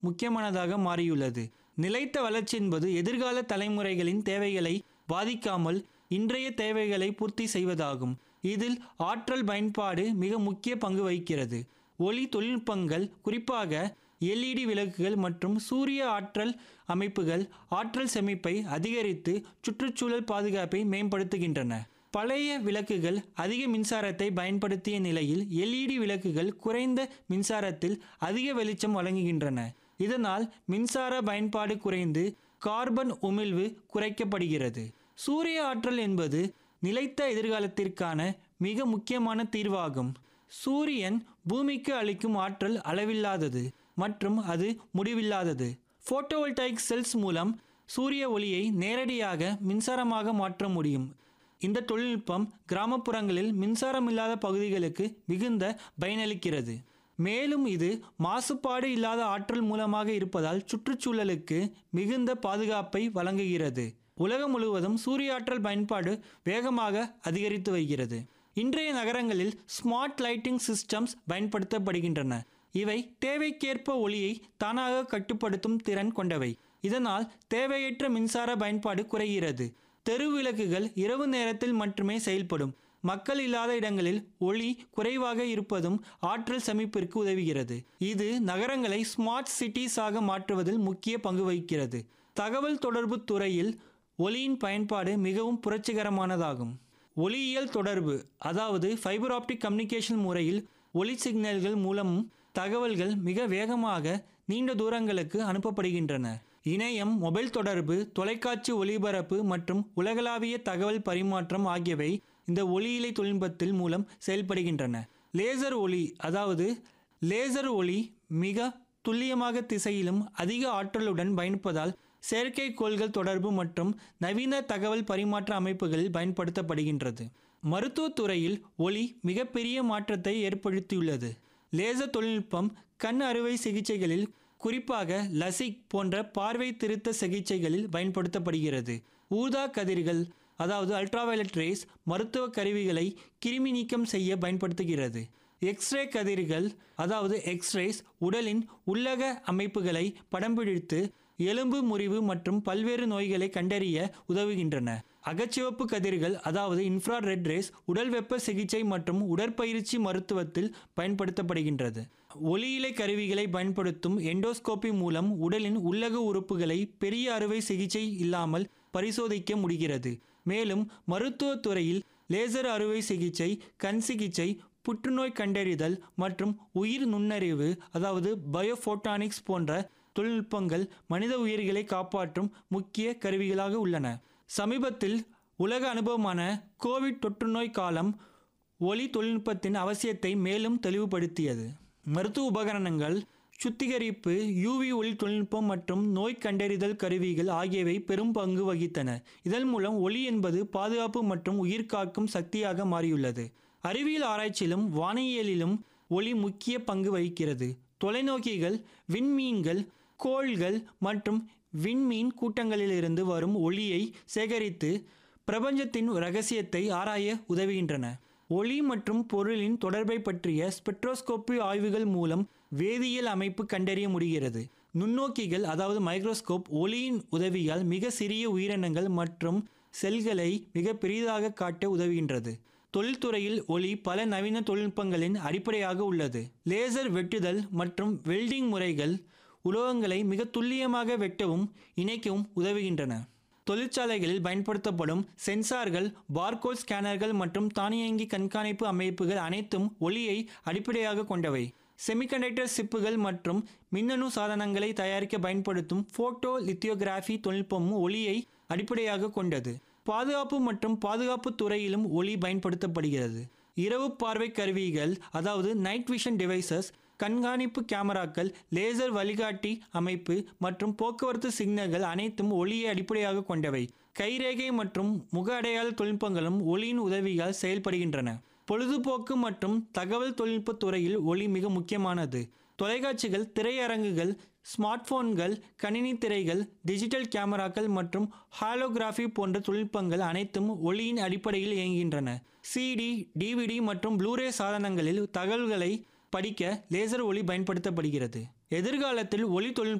முக்கியமானதாக மாறியுள்ளது நிலைத்த வளர்ச்சி என்பது எதிர்கால தலைமுறைகளின் தேவைகளை பாதிக்காமல் இன்றைய தேவைகளை பூர்த்தி செய்வதாகும் இதில் ஆற்றல் பயன்பாடு மிக முக்கிய பங்கு வகிக்கிறது ஒளி தொழில்நுட்பங்கள் குறிப்பாக எல்இடி விளக்குகள் மற்றும் சூரிய ஆற்றல் அமைப்புகள் ஆற்றல் சேமிப்பை அதிகரித்து சுற்றுச்சூழல் பாதுகாப்பை மேம்படுத்துகின்றன பழைய விளக்குகள் அதிக மின்சாரத்தை பயன்படுத்திய நிலையில் எல்இடி விளக்குகள் குறைந்த மின்சாரத்தில் அதிக வெளிச்சம் வழங்குகின்றன இதனால் மின்சார பயன்பாடு குறைந்து கார்பன் உமிழ்வு குறைக்கப்படுகிறது சூரிய ஆற்றல் என்பது நிலைத்த எதிர்காலத்திற்கான மிக முக்கியமான தீர்வாகும் சூரியன் பூமிக்கு அளிக்கும் ஆற்றல் அளவில்லாதது மற்றும் அது முடிவில்லாதது போட்டோவோல்டாயிக் செல்ஸ் மூலம் சூரிய ஒளியை நேரடியாக மின்சாரமாக மாற்ற முடியும் இந்த தொழில்நுட்பம் கிராமப்புறங்களில் மின்சாரம் இல்லாத பகுதிகளுக்கு மிகுந்த பயனளிக்கிறது மேலும் இது மாசுபாடு இல்லாத ஆற்றல் மூலமாக இருப்பதால் சுற்றுச்சூழலுக்கு மிகுந்த பாதுகாப்பை வழங்குகிறது உலகம் முழுவதும் சூரிய ஆற்றல் பயன்பாடு வேகமாக அதிகரித்து வருகிறது இன்றைய நகரங்களில் ஸ்மார்ட் லைட்டிங் சிஸ்டம்ஸ் பயன்படுத்தப்படுகின்றன இவை தேவைக்கேற்ப ஒளியை தானாக கட்டுப்படுத்தும் திறன் கொண்டவை இதனால் தேவையற்ற மின்சார பயன்பாடு குறைகிறது தெரு விளக்குகள் இரவு நேரத்தில் மட்டுமே செயல்படும் மக்கள் இல்லாத இடங்களில் ஒளி குறைவாக இருப்பதும் ஆற்றல் சேமிப்பிற்கு உதவுகிறது இது நகரங்களை ஸ்மார்ட் சிட்டிஸாக மாற்றுவதில் முக்கிய பங்கு வகிக்கிறது தகவல் தொடர்பு துறையில் ஒளியின் பயன்பாடு மிகவும் புரட்சிகரமானதாகும் ஒளியியல் தொடர்பு அதாவது ஃபைபர் ஆப்டிக் கம்யூனிகேஷன் முறையில் ஒளி சிக்னல்கள் மூலமும் தகவல்கள் மிக வேகமாக நீண்ட தூரங்களுக்கு அனுப்பப்படுகின்றன இணையம் மொபைல் தொடர்பு தொலைக்காட்சி ஒளிபரப்பு மற்றும் உலகளாவிய தகவல் பரிமாற்றம் ஆகியவை இந்த ஒளியிலை தொழில்நுட்பத்தில் மூலம் செயல்படுகின்றன லேசர் ஒளி அதாவது லேசர் ஒளி மிக துல்லியமாக திசையிலும் அதிக ஆற்றலுடன் பயணிப்பதால் செயற்கைக்கோள்கள் தொடர்பு மற்றும் நவீன தகவல் பரிமாற்ற அமைப்புகளில் பயன்படுத்தப்படுகின்றது மருத்துவத் துறையில் ஒளி மிகப்பெரிய மாற்றத்தை ஏற்படுத்தியுள்ளது லேசர் தொழில்நுட்பம் கண் அறுவை சிகிச்சைகளில் குறிப்பாக லசிக் போன்ற பார்வை திருத்த சிகிச்சைகளில் பயன்படுத்தப்படுகிறது ஊதா கதிர்கள் அதாவது அல்ட்ராவயலட் ரேஸ் மருத்துவ கருவிகளை கிருமி நீக்கம் செய்ய பயன்படுத்துகிறது எக்ஸ்ரே கதிர்கள் அதாவது எக்ஸ்ரேஸ் உடலின் உள்ளக அமைப்புகளை படம் பிடித்து எலும்பு முறிவு மற்றும் பல்வேறு நோய்களை கண்டறிய உதவுகின்றன அகச்சிவப்பு கதிர்கள் அதாவது இன்ஃப்ராரெட் ரேஸ் உடல் வெப்ப சிகிச்சை மற்றும் உடற்பயிற்சி மருத்துவத்தில் பயன்படுத்தப்படுகின்றது ஒளியிலை கருவிகளை பயன்படுத்தும் எண்டோஸ்கோபி மூலம் உடலின் உள்ளக உறுப்புகளை பெரிய அறுவை சிகிச்சை இல்லாமல் பரிசோதிக்க முடிகிறது மேலும் மருத்துவத் துறையில் லேசர் அறுவை சிகிச்சை கண் சிகிச்சை புற்றுநோய் கண்டறிதல் மற்றும் உயிர் நுண்ணறிவு அதாவது பயோஃபோட்டானிக்ஸ் போன்ற தொழில்நுட்பங்கள் மனித உயிர்களை காப்பாற்றும் முக்கிய கருவிகளாக உள்ளன சமீபத்தில் உலக அனுபவமான கோவிட் தொற்றுநோய் காலம் ஒளி தொழில்நுட்பத்தின் அவசியத்தை மேலும் தெளிவுபடுத்தியது மருத்துவ உபகரணங்கள் சுத்திகரிப்பு யூவி ஒளி தொழில்நுட்பம் மற்றும் நோய் கண்டறிதல் கருவிகள் ஆகியவை பெரும் பங்கு வகித்தன இதன் மூலம் ஒளி என்பது பாதுகாப்பு மற்றும் உயிர் காக்கும் சக்தியாக மாறியுள்ளது அறிவியல் ஆராய்ச்சியிலும் வானியலிலும் ஒளி முக்கிய பங்கு வகிக்கிறது தொலைநோக்கிகள் விண்மீன்கள் கோள்கள் மற்றும் விண்மீன் கூட்டங்களிலிருந்து வரும் ஒளியை சேகரித்து பிரபஞ்சத்தின் ரகசியத்தை ஆராய உதவுகின்றன ஒளி மற்றும் பொருளின் தொடர்பை பற்றிய ஸ்பெக்ட்ரோஸ்கோப்பி ஆய்வுகள் மூலம் வேதியியல் அமைப்பு கண்டறிய முடிகிறது நுண்ணோக்கிகள் அதாவது மைக்ரோஸ்கோப் ஒளியின் உதவியால் மிக சிறிய உயிரினங்கள் மற்றும் செல்களை மிக பெரிதாக காட்ட உதவுகின்றது தொழில்துறையில் ஒளி பல நவீன தொழில்நுட்பங்களின் அடிப்படையாக உள்ளது லேசர் வெட்டுதல் மற்றும் வெல்டிங் முறைகள் உலோகங்களை மிக துல்லியமாக வெட்டவும் இணைக்கவும் உதவுகின்றன தொழிற்சாலைகளில் பயன்படுத்தப்படும் சென்சார்கள் பார்கோட் ஸ்கேனர்கள் மற்றும் தானியங்கி கண்காணிப்பு அமைப்புகள் அனைத்தும் ஒளியை அடிப்படையாக கொண்டவை செமிகண்டக்டர் சிப்புகள் மற்றும் மின்னணு சாதனங்களை தயாரிக்க பயன்படுத்தும் போட்டோ லித்தியோகிராஃபி தொழில்நுட்பமும் ஒளியை அடிப்படையாக கொண்டது பாதுகாப்பு மற்றும் பாதுகாப்பு துறையிலும் ஒளி பயன்படுத்தப்படுகிறது இரவு பார்வை கருவிகள் அதாவது நைட் விஷன் டிவைசஸ் கண்காணிப்பு கேமராக்கள் லேசர் வழிகாட்டி அமைப்பு மற்றும் போக்குவரத்து சிக்னல்கள் அனைத்தும் ஒளியை அடிப்படையாக கொண்டவை கைரேகை மற்றும் முக அடையாள தொழில்நுட்பங்களும் ஒளியின் உதவியால் செயல்படுகின்றன பொழுதுபோக்கு மற்றும் தகவல் தொழில்நுட்ப துறையில் ஒளி மிக முக்கியமானது தொலைக்காட்சிகள் திரையரங்குகள் ஸ்மார்ட் போன்கள் கணினி திரைகள் டிஜிட்டல் கேமராக்கள் மற்றும் ஹாலோகிராஃபி போன்ற தொழில்நுட்பங்கள் அனைத்தும் ஒளியின் அடிப்படையில் இயங்குகின்றன சிடி டிவிடி மற்றும் ப்ளூரே சாதனங்களில் தகவல்களை படிக்க லேசர் ஒளி பயன்படுத்தப்படுகிறது எதிர்காலத்தில் ஒளி தொழில்நுட்ப